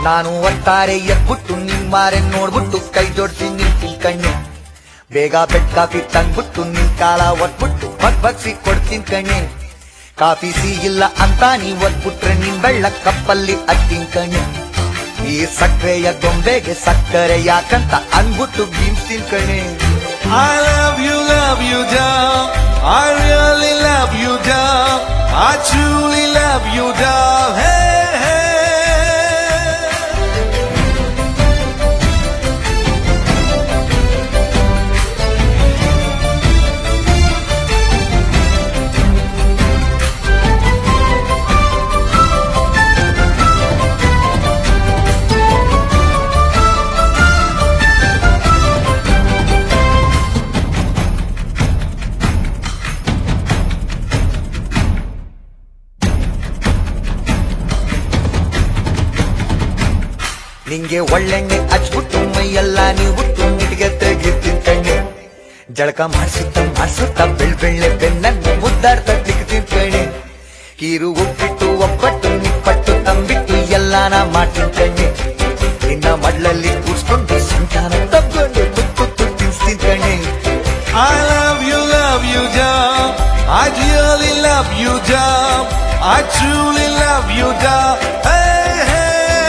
ನಾನು ಒಟ್ಟಾರೆ ಎದ್ಬಿಟ್ಟು ನಿಮ್ಮಾರೆ ನೋಡ್ಬಿಟ್ಟು ಕೈ ಜೋಡಿಸಿ ನಿಂತಿಲ್ ಕಣ್ಣೆ ಬೇಗ ಬೆಡ್ ಕಾಫಿ ತಂದ್ಬಿಟ್ಟು ನಿನ್ ಕಾಲ ಒಟ್ಬಿಟ್ಟು ಬಗ್ ಬಗ್ಸಿ ಕೊಡ್ತೀನಿ ಕಣ್ಣೆ ಕಾಫಿ ಸಿಗಿಲ್ಲ ಅಂತ ನೀ ಒದ್ಬಿಟ್ರೆ ನಿನ್ ಬೆಳ್ಳ ಕಪ್ಪಲ್ಲಿ ಅತ್ತಿನ್ ಕಣ್ಣೆ ಈ ಸಕ್ಕರೆಯ ಗೊಂಬೆಗೆ ಸಕ್ಕರೆ ಯಾಕಂತ ಅನ್ಬಿಟ್ಟು ಬೀಮ್ಸ್ತೀನಿ ಕಣೆ I love you, love you, doll. I really love you, doll. I truly love you, doll. Hey, hey. ನಿಂಗೆ ಒಳ್ಳೆಣ್ಣೆ ಹಚ್ಬಿಟ್ಟು ಮೈಯೆಲ್ಲ ನೀವು ಬಿಟ್ಟು ನಿಟ್ಗೆ ತೆಗಿತೀನಿ ಕಣ್ಣೆ ಜಳಕ ಮಾಡಿಸುತ್ತ ಮಾಡಿಸುತ್ತ ಬೆಳ್ ಬೆಳ್ಳೆ ಬೆನ್ನನ್ನು ಮುದ್ದಾಡ್ತಾ ತೆಗಿತೀನಿ ಕಣೆ ಕೀರು ಉಪ್ಪಿಟ್ಟು ಒಪ್ಪಟ್ಟು ನಿಪ್ಪಟ್ಟು ತಂಬಿಟ್ಟು ಎಲ್ಲಾನ ಮಾಡ್ತೀನಿ ಕಣ್ಣೆ ನಿನ್ನ ಮಡ್ಲಲ್ಲಿ ಕೂರ್ಸ್ಕೊಂಡು ಸಂತಾನ ತಗೊಂಡು ತುತ್ತು ತುತ್ತು ತಿನ್ಸ್ತೀನಿ ಕಣೆ I love you, love you, doll. I really love you, doll. I truly love you, doll. Hey, hey.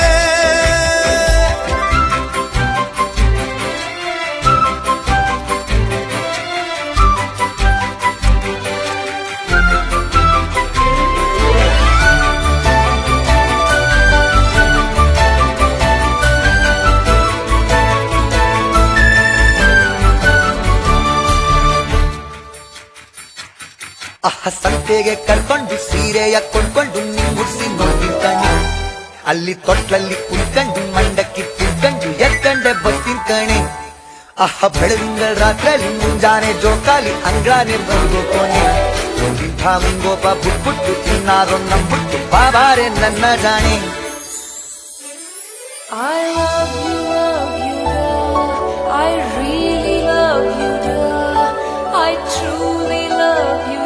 ಅಹ ಸಂತೆಗೆ ಕರ್ಕೊಂಡು ಸೀರೆಯ ಕೊಂಡ್ಕೊಂಡು ನೀ ಮುಡ್ಸಿ ನೋಡ್ತೀನಿ ಕಣೆ ಅಲ್ಲಿ ತೊಟ್ಲಲ್ಲಿ ಕುಲ್ಕಂಡು ಮಂಡಕ್ಕಿ ತಿಳ್ಕಂಡು ಎತ್ಕಂಡೆ ಬರ್ತೀನಿ ಕಣೆ ಅಹ ಬೆಳಗಿನ ರಾತ್ರಲ್ಲಿ ಮುಂಜಾನೆ ಜೋಕಾಲಿ ಅಂಗ್ಳಾನೆ ಬಂದು ಕೊನೆ ಇಂಥ ಮುಂಗೋಪ ಬುಟ್ಬಿಟ್ಟು ಇನ್ನಾರೋ ನಂಬಿಟ್ಟು ಬಾಬಾರೆ ನನ್ನ ಜಾಣೆ I love you, love you, doll. I really love you, doll. I truly love you,